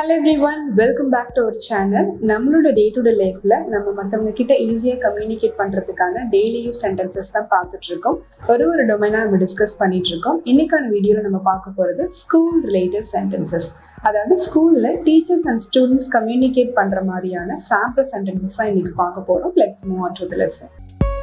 hello everyone welcome back to our channel நம்மளோட day to day லைஃப்ல நம்ம மற்றவங்க கிட்ட ஈஸியாக கம்யூனிகேட் பண்றதுக்கான டெய்லி யூஸ் சென்டென்சஸ் தான் பார்த்துட்டு இருக்கோம் ஒரு ஒரு டொமைனா நம்ம டிஸ்கஸ் பண்ணிட்டு இருக்கோம் இன்னைக்கான வீடியோல நம்ம பார்க்க போறது ஸ்கூல் ரிலேட்டட் சென்டென்சஸ் அதாவது ஸ்கூல்ல டீச்சர்ஸ் அண்ட் ஸ்டூடெண்ட்ஸ் கம்யூனிகேட் பண்ற மாதிரியான சாம்பிள் சென்டென்சஸ் தான் இன்னைக்கு பார்க்க போறோம் let's move on to the lesson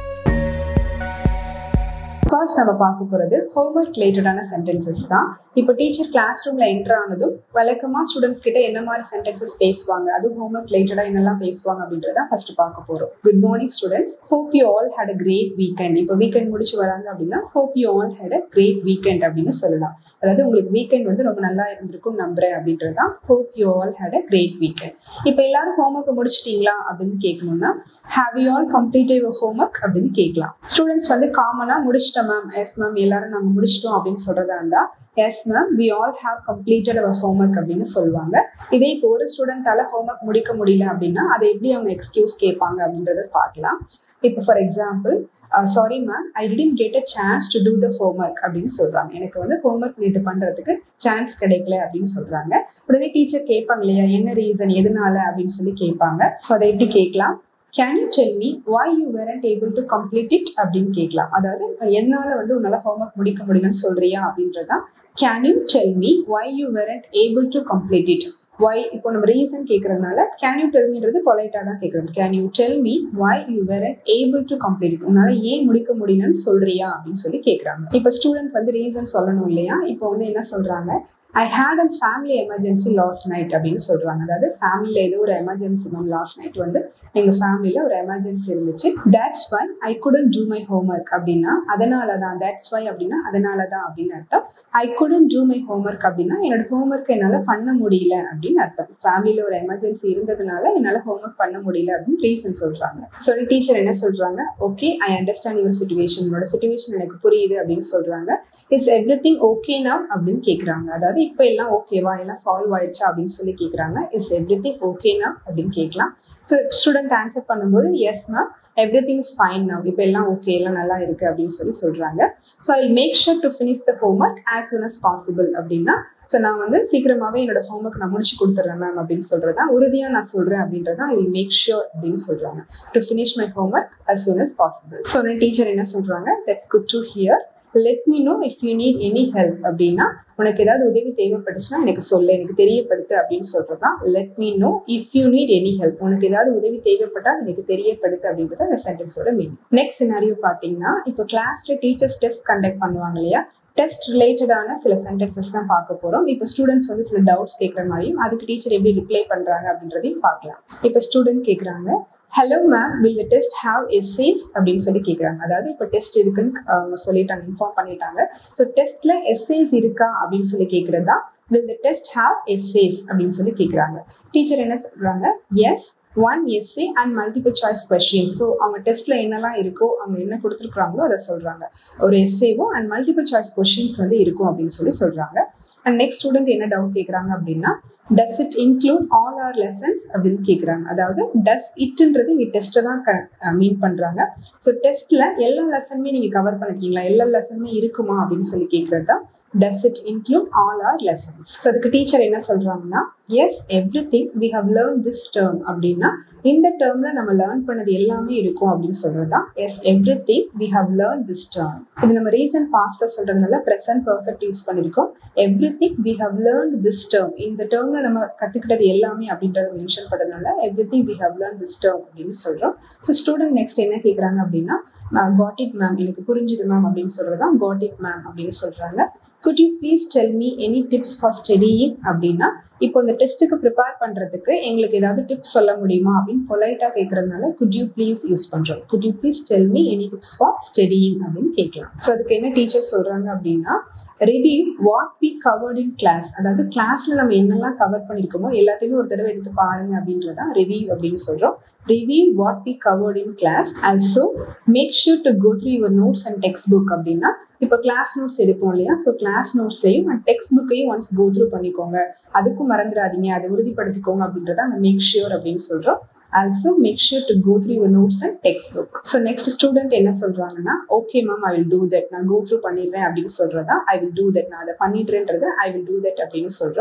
first நம்ம பார்க்க போகிறது ஹோம்ஒர்க் ரிலேட்டடான சென்டென்சஸ் தான் இப்போ டீச்சர் கிளாஸ் ரூமில் என்டர் ஆனதும் வழக்கமாக ஸ்டூடெண்ட்ஸ் கிட்ட என்ன மாதிரி சென்டென்சஸ் பேசுவாங்க அதுவும் ஹோம்ஒர்க் ரிலேட்டடாக என்னெல்லாம் பேசுவாங்க அப்படின்றத ஃபர்ஸ்ட் பார்க்க போகிறோம் good morning students hope you all had a great weekend இப்போ வீக்கெண்ட் முடிச்சு வராங்க அப்படின்னா hope you all had a great weekend அப்படின்னு சொல்லலாம் அதாவது உங்களுக்கு வீக்கெண்ட் வந்து ரொம்ப நல்லா இருந்திருக்கும் நம்புறேன் அப்படின்றது தான் hope you all had a great weekend இப்போ எல்லாரும் ஹோம்ஒர்க் முடிச்சிட்டீங்களா அப்படின்னு கேட்கணும்னா have you all complete your homework அப்படின்னு கேட்கலாம் ஸ்டூடெண்ட்ஸ் வந்து காமனாக முடிச்சிட்டோம் மேம் எஸ் மேம் எல்லாரும் நாங்கள் முடிச்சிட்டோம் அப்படின்னு சொல்றதா இருந்தா yes ma'am we all have completed our homework அப்படின்னு சொல்லுவாங்க இதே இப்போ ஒரு ஸ்டூடெண்டால ஹோம்ஒர்க் முடிக்க முடியல அப்படின்னா அதை எப்படி அவங்க எக்ஸ்கியூஸ் கேட்பாங்க அப்படின்றத பார்க்கலாம் இப்போ for example sorry ma'am I didn't get a chance to do the homework அப்படின்னு சொல்றாங்க எனக்கு வந்து ஹோம்ஒர்க் நேற்று பண்றதுக்கு சான்ஸ் கிடைக்கல அப்படின்னு சொல்றாங்க உடனே டீச்சர் கேட்பாங்க இல்லையா என்ன ரீசன் எதனால அப்படின்னு சொல்லி கேட்பாங்க ஸோ அதை எப்படி கேட்கலாம் can you tell me why you weren't able to complete it அப்படின்னு கேட்கலாம் அதாவது என்னால் வந்து உன்னால் ஹோம்ஒர்க் முடிக்க முடியலன்னு சொல்றியா அப்படின்றதான் can you tell me why you weren't able to complete it why இப்போ நம்ம ரீசன் கேட்கறதுனால கேன் யூ டெல் மீன்றது பொலைட்டாக தான் கேட்குறோம் can you tell me why you weren't able to complete it உன்னால ஏன் முடிக்க முடியலன்னு சொல்றியா அப்படின்னு சொல்லி கேட்குறாங்க இப்போ ஸ்டூடெண்ட் வந்து ரீசன் சொல்லணும் இல்லையா இப்போ வந்து என்ன சொல்றாங்க I had and family emergency last night அப்படின்னு சொல்றாங்க அதாவது ஃபேமிலியில் ஏதோ ஒரு எமர்ஜென்சி மேம் லாஸ்ட் நைட் வந்து எங்கள் ஃபேமிலியில் ஒரு எமர்ஜென்சி இருந்துச்சு that's why I couldn't do my homework அப்படின்னா அதனால தான் தட்ஸ் வை அப்படின்னா அதனால தான் அப்படின்னு அர்த்தம் I couldn't do my homework அப்படின்னா என்னோட ஹோம்ஒர்க் என்னால் பண்ண முடியல அப்படின்னு அர்த்தம் ஃபேமிலியில் ஒரு எமர்ஜென்சி இருந்ததுனால என்னால் ஹோம்ஒர்க் பண்ண முடியல அப்படின்னு ரீசன் சொல்கிறாங்க சொல்லி டீச்சர் என்ன சொல்கிறாங்க okay I understand your situation உங்களோட சுச்சுவேஷன் எனக்கு புரியுது அப்படின்னு சொல்கிறாங்க இஸ் எவ்ரி திங் ஓகேனா அப்படின்னு கேட்குறாங்க அதாவது இப்போ எல்லாம் ஓகேவா எல்லாம் சால்வ் ஆயிடுச்சா அப்படின்னு சொல்லி கேட்குறாங்க இஸ் எவ்ரி திங் ஓகேனா அப்படின்னு கேட்கலாம் ஸோ ஸ்டூடெண்ட் ஆன்சர் பண்ணும்போது yes ma'am everything is fine now இப்போ எல்லாம் ஓகே எல்லாம் நல்லா இருக்கு அப்படின்னு சொல்லி சொல்றாங்க so I make sure to finish the homework as soon as possible அப்படின்னா ஸோ நான் வந்து சீக்கிரமாகவே என்னோட ஹோம் ஒர்க் நான் முடிச்சு கொடுத்துட்றேன் மேம் அப்படின்னு சொல்றதா உறுதியாக நான் சொல்றேன் அப்படின்றத ஐ வில் மேக் ஷூர் அப்படின்னு சொல்றாங்க to finish my homework as soon as possible so teacher என்ன சொல்றாங்க that's good to hear let me know if you need any help அப்படின்னா உனக்கு ஏதாவது உதவி தேவைப்பட்டுச்சுன்னா எனக்கு சொல்லு எனக்கு தெரியப்படுத்து அப்படின்னு சொல்றது தான் let me know if you need any help உனக்கு ஏதாவது உதவி தேவைப்பட்டால் எனக்கு தெரியப்படுத்து அப்படின்றது அந்த சென்டென்ஸோட மீனிங் நெக்ஸ்ட் சினாரியோ பார்த்தீங்கன்னா இப்போ கிளாஸ்ல டீச்சர்ஸ் டெஸ்ட் கண்டக்ட் பண்ணுவாங்க இல்லையா டெஸ்ட் ரிலேட்டடான சில சென்டென்சஸ் தான் பார்க்க போகிறோம் இப்போ ஸ்டூடெண்ட்ஸ் வந்து சில டவுட்ஸ் கேட்குற மாதிரியும் அதுக்கு டீச்சர் எப்படி ரிப்ளை பண்ணுறாங்க அப்படின்றதையும் பார்க்கலாம் இப்போ ஸ்டூடெண்ட் கேட்குறாங்க hello ma'am will the test have SAs அப்படின்னு சொல்லி கேட்குறாங்க அதாவது இப்போ டெஸ்ட் இருக்குன்னு அவங்க சொல்லிட்டாங்க இன்ஃபார்ம் பண்ணிட்டாங்க ஸோ டெஸ்ட்ல எஸ்ஏஸ் இருக்கா அப்படின்னு சொல்லி கேட்குறதா will the test have SAs அப்படின்னு சொல்லி கேட்குறாங்க டீச்சர் என்ன சொல்றாங்க yes one SA and multiple choice questions so அவங்க டெஸ்ட்ல என்னெல்லாம் இருக்கோ அவங்க என்ன கொடுத்துருக்குறாங்களோ அதை சொல்றாங்க ஒரு எஸ்ஏவும் அண்ட் மல்டிபிள் சாய்ஸ் கொஸ்டின்ஸ் வந்து இருக்கும் அப்படின்னு சொல்லி சொல்றாங்க அண்ட் நெக்ஸ்ட் ஸ்டூடெண்ட் என்ன டவுட் கேட்குறாங்க அப்படின்னா does it include all our lessons அப்படின்னு கேட்குறாங்க அதாவது டஸ் இட்ன்றது இங்கே டெஸ்ட்டை தான் மீன் பண்ணுறாங்க ஸோ டெஸ்ட்டில் எல்லா லெசனுமே நீங்கள் கவர் பண்ணிருக்கீங்களா எல்லா லெசனுமே இருக்குமா அப்படின்னு சொல்லி கேட்குறது தான் does it include all our lessons so அதுக்கு டீச்சர் என்ன சொல்கிறாங்கன்னா yes everything we have learn this term அப்படின்னா இந்த டேர்மில் நம்ம லேர்ன் பண்ணது எல்லாமே இருக்கும் அப்படின்னு சொல்கிறது தான் yes everything we have learn this term இது நம்ம ரீசன்ட் பாஸ்ட்டாக சொல்கிறதுனால ப்ரெசன்ட் பர்ஃபெக்ட் யூஸ் பண்ணியிருக்கோம் everything we have learn this term இந்த டேர்மில் நம்ம கற்றுக்கிட்டது எல்லாமே அப்படின்றத மென்ஷன் பண்ணுறதுனால everything we have learn this term அப்படின்னு சொல்கிறோம் ஸோ ஸ்டூடெண்ட் நெக்ஸ்ட் என்ன கேட்குறாங்க அப்படின்னா காட் இட் மேம் எனக்கு புரிஞ்சுது மேம் அப்படின்னு சொல்கிறது தான் காட் இட் மேம் அப்படின்னு சொல்கிறாங்க could you please tell me any tips for studying அப்படின்னா இப்போ இந்த டெஸ்ட்டுக்கு ப்ரிப்பேர் பண்ணுறதுக்கு எங்களுக்கு ஏதாவது டிப்ஸ் சொல்ல முடியுமா அப்படின்னு பொலைட்டாக கேட்கறதுனால குட் யூ ப்ளீஸ் யூஸ் பண்ணுறோம் could you please tell me any tips for studying அப்படின்னு கேட்கலாம் ஸோ அதுக்கு என்ன டீச்சர் சொல்கிறாங்க அப்படின்னா review what we covered in class அதாவது கிளாஸ்ல நம்ம என்னெல்லாம் கவர் பண்ணியிருக்கோமோ எல்லாத்தையுமே ஒரு தடவை எடுத்து பாருங்க அப்படின்றதா ரிவ்யூ அப்படின்னு சொல்றோம் review what we covered in class also make sure to go through your notes and textbook அப்படின்னா இப்போ கிளாஸ் நோட்ஸ் எடுப்போம் இல்லையா ஸோ கிளாஸ் நோட்ஸையும் அண்ட் டெக்ஸ்ட் புக்கையும் ஒன்ஸ் கோ த்ரூ பண்ணிக்கோங்க அதுக்கும் மறந்துடாதீங்க அதை உறுதிப்படுத்திக்கோங்க அப்படின்றத அந்த மேக் ஷியூர் அப்படின்னு சொல்றோம் also make sure to go through your notes and textbook so next student என்ன சொல்றாங்கன்னா okay ma'am I will do that நான் கோ த்ரூ பண்ணிடுறேன் அப்படின்னு சொல்றதா ஐ வில் டூ தட் நான் அதை பண்ணிடுறேன்றது ஐ வில் டூ தட் அப்படின்னு சொல்றோம்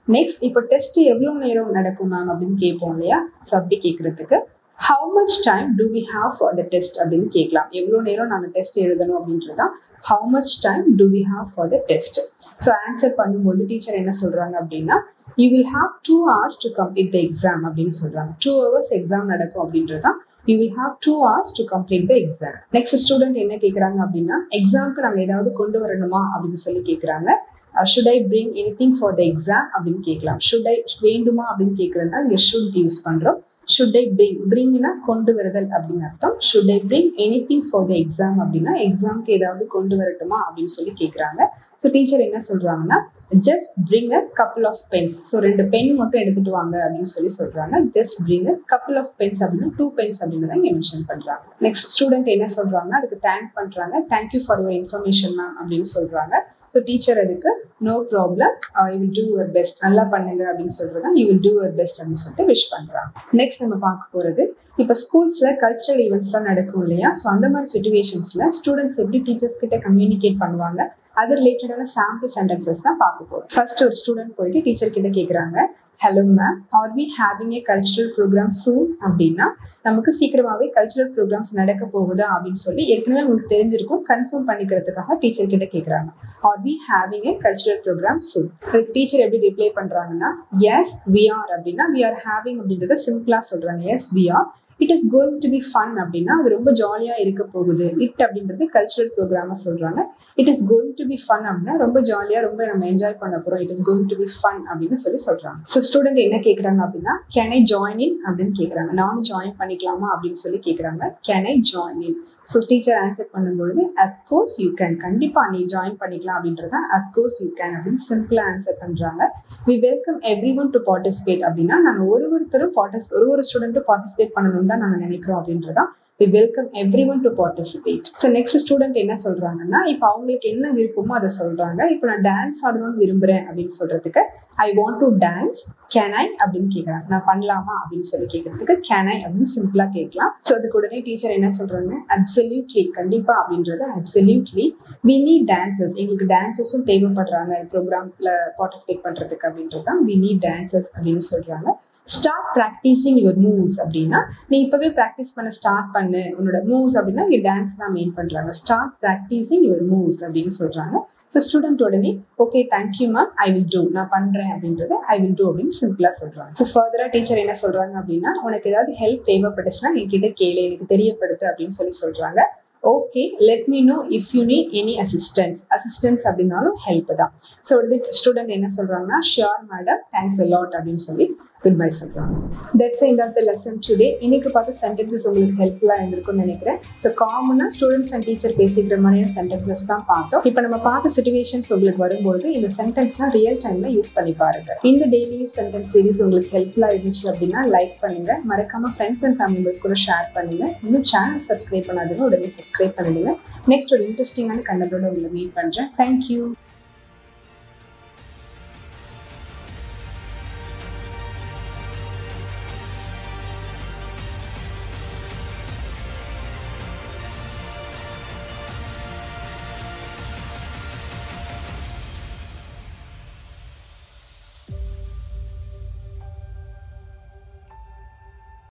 நெக்ஸ்ட் இப்போ டெஸ்ட் எவ்வளோ நேரம் நடக்கும் மேம் அப்படின்னு கேட்போம் இல்லையா ஸோ அப்படி கேட்கறதுக்கு how much time do we have for the test அப்படின்னு கேட்கலாம் எவ்வளோ நேரம் நாங்கள் டெஸ்ட் எழுதணும் அப்படின்றதான் how much time do we have for the test so answer பண்ணும்போது டீச்சர் என்ன சொல்கிறாங்க அப்படின்னா you will have two hours to complete the exam அப்படின்னு சொல்கிறாங்க டூ ஹவர்ஸ் எக்ஸாம் நடக்கும் அப்படின்றதான் you will have two hours to complete the exam next student என்ன கேட்குறாங்க அப்படின்னா எக்ஸாம்க்கு நாங்கள் ஏதாவது கொண்டு வரணுமா அப்படின்னு சொல்லி கேட்குறாங்க should I bring anything for the exam அப்படின்னு கேட்கலாம் ஷுட் ஐ வேண்டுமா அப்படின்னு கேட்குறதுனா இங்கே ஷுட் யூஸ் பண்ணுறோம் ஷுட் ஐ பிரிங் பிரிங்னா கொண்டு வருதல் அப்படின்னு அர்த்தம் should I bring anything for the exam அப்படின்னா எக்ஸாம்க்கு ஏதாவது கொண்டு வரட்டுமா அப்படின்னு சொல்லி கேட்குறாங்க ஸோ டீச்சர் என்ன சொல்றாங்கன்னா just bring a couple of pens so ரெண்டு பென் மட்டும் எடுத்துட்டு வாங்க அப்படின்னு சொல்லி சொல்றாங்க just bring a couple of pens அப்படின்னா டூ பென்ஸ் அப்படின்னு தான் இங்கே மென்ஷன் பண்றாங்க நெக்ஸ்ட் ஸ்டூடெண்ட் என்ன சொல்றாங்கன்னா அதுக்கு தேங்க் பண்றாங்க thank you for your information ma'am அப்படின்னு சொல்றாங்க ஸோ டீச்சர் அதுக்கு no problem you will do your best நல்லா பண்ணுங்க அப்படின்னு சொல்றதா you will do your best அப்படின்னு சொல்லிட்டு விஷ் பண்றாங்க நெக்ஸ்ட் நம்ம பார்க்க போறது இப்போ ஸ்கூல்ஸ்ல கல்ச்சரல் ஈவெண்ட்ஸ்லாம் நடக்கும் இல்லையா ஸோ அந்த மாதிரி சுச்சுவேஷன்ஸ்ல ஸ்டூடெண்ட்ஸ் எப்படி டீச்சர்ஸ் கிட்ட கம்யூனிகேட் பண்ணுவாங்க அது ரிலேட்டடான சாம்பிள் சென்டென்சஸ் தான் பார்க்க போறோம் ஃபர்ஸ்ட் ஒரு ஸ்டூடெண்ட் போயிட்டு டீச்சர் கிட்ட கேட்குறாங்க hello ma'am are we having a cultural program soon அப்படின்னா நமக்கு சீக்கிரமாகவே கல்ச்சுரல் ப்ரோக்ராம்ஸ் நடக்க போகுதா அப்படின்னு சொல்லி ஏற்கனவே உங்களுக்கு தெரிஞ்சிருக்கும் கன்ஃபார்ம் பண்ணிக்கிறதுக்காக டீச்சர் கிட்ட கேட்குறாங்க are we having a cultural program soon அதுக்கு டீச்சர் எப்படி ரிப்ளை பண்ணுறாங்கன்னா எஸ் வி ஆர் அப்படின்னா வி ஆர் ஹேவிங் அப்படின்றத சிம்பிளாக சொல்கிறாங்க yes we are it is going to be fun அப்படின்னா அது ரொம்ப ஜாலியாக இருக்க போகுது இட் அப்படின்றது கல்ச்சுரல் ப்ரோக்ராமாக சொல்கிறாங்க it is going to be fun அப்படின்னா ரொம்ப ஜாலியாக ரொம்ப நம்ம என்ஜாய் பண்ண போகிறோம் it is going to be fun அப்படின்னு சொல்லி சொல்கிறாங்க ஸோ ஸ்டூடெண்ட் என்ன கேட்குறாங்க அப்படின்னா கேன் ஐ ஜாயின் இன் அப்படின்னு கேட்குறாங்க நானும் ஜாயின் பண்ணிக்கலாமா அப்படின்னு சொல்லி கேட்குறாங்க can I join in so teacher answer பண்ணும்பொழுது அஃப்கோர்ஸ் யூ கேன் கண்டிப்பாக நீ ஜாயின் பண்ணிக்கலாம் அப்படின்றத அஃப்கோர்ஸ் யூ கேன் அப்படின்னு சிம்பிளாக ஆன்சர் பண்ணுறாங்க we welcome everyone to participate அப்படின்னா நாங்கள் ஒரு ஒருத்தரும் பார்ட்டிஸ் ஒரு ஒரு ஸ்டூடெண்ட்டும் பார்ட்டிசிபேட் பண்ணணும் தான் நாங்கள் நினைக்கிறோம் அப்படின்றதா we welcome everyone to participate so next student என்ன சொல்றாங்கன்னா இப்போ அவங்களுக்கு என்ன விருப்பமோ அதை சொல்றாங்க இப்போ நான் டான்ஸ் ஆடணும்னு விரும்புறேன் அப்படின்னு சொல்றதுக்கு I want to dance can I அப்படின்னு கேட்குறாங்க நான் பண்ணலாமா அப்படின்னு சொல்லி கேட்கறதுக்கு கேன் ஐ அப்படின்னு சிம்பிளா கேட்கலாம் ஸோ அதுக்கு உடனே டீச்சர் என்ன சொல்றாங்க அப்சல்யூட்லி கண்டிப்பா அப்படின்றது அப்சல்யூட்லி வி நீட் டான்சஸ் எங்களுக்கு டான்சஸும் தேவைப்படுறாங்க ப்ரோக்ராம்ல பார்ட்டிசிபேட் பண்றதுக்கு அப்படின்றது தான் வி நீட் டான்சஸ் அப்படின்னு சொல்றாங்க ஸ்டார்ட் ப்ராக்டிஸிங் யுவர் மூவ்ஸ் அப்படின்னா நீ இப்போவே ப்ராக்டிஸ் பண்ண ஸ்டார்ட் பண்ணு உன்னோட மூவ்ஸ் அப்படின்னா இங்கே டான்ஸ் தான் மெயின் பண்ணுறாங்க ஸ்டார்ட் ப்ராக்டிஸிங் யுவர் மூவ்ஸ் அப்படின்னு சொல்கிறாங்க ஸோ ஸ்டூடெண்ட் உடனே okay thank you ma'am I will do நான் பண்ணுறேன் அப்படின்றத ஐ வில் டூ அப்படின்னு சிம்பிளாக சொல்கிறாங்க ஸோ ஃபர்தராக டீச்சர் என்ன சொல்கிறாங்க அப்படின்னா உனக்கு ஏதாவது ஹெல்ப் தேவைப்பட்டுச்சுன்னா என்கிட்ட கேளு எனக்கு தெரியப்படுத்து அப்படின்னு சொல்லி சொல்கிறாங்க okay let me know if you need any assistance assistance அப்படின்னாலும் ஹெல்ப் தான் ஸோ அடுத்து ஸ்டூடெண்ட் என்ன சொல்கிறாங்கன்னா ஷியோர் மேடம் தேங்க்ஸ் லாட் அப்படின்னு சொல்லி குட் பை சொல்கிறாங்க that's end of the lesson today இன்னைக்கு பார்த்த சென்டென்சஸ் உங்களுக்கு ஹெல்ப்ஃபுல்லாக இருந்திருக்கும்னு நினைக்கிறேன் ஸோ காமனாக ஸ்டூடெண்ட்ஸ் அண்ட் டீச்சர் பேசிக்கிற மாதிரியான சென்டென்சஸ் தான் பார்த்தோம் இப்போ நம்ம பார்த்த சுச்சுவேஷன்ஸ் உங்களுக்கு வரும்போது இந்த சென்டென்ஸ்லாம் ரியல் டைமில் யூஸ் பண்ணி பாருங்க இந்த டெய்லி சென்டென்ஸ் சீரிஸ் உங்களுக்கு ஹெல்ப்ஃபுல்லாக இருந்துச்சு அப்படின்னா லைக் பண்ணுங்க மறக்காம ஃப்ரெண்ட்ஸ் அண்ட் ஃபேமிலி மெம்பர்ஸ் கூட ஷேர் பண்ணுங்க இன்னும் சேனல் சப்ஸ்கிரைப் பண்ணாதவங்க உடனே சப்ஸ்கிரைப் பண்ணிடுங்க நெக்ஸ்ட் ஒரு இன்ட்ரெஸ்டிங்கான கண்டனோட உங்களை மீட் பண்ணுறேன் தேங்க்யூ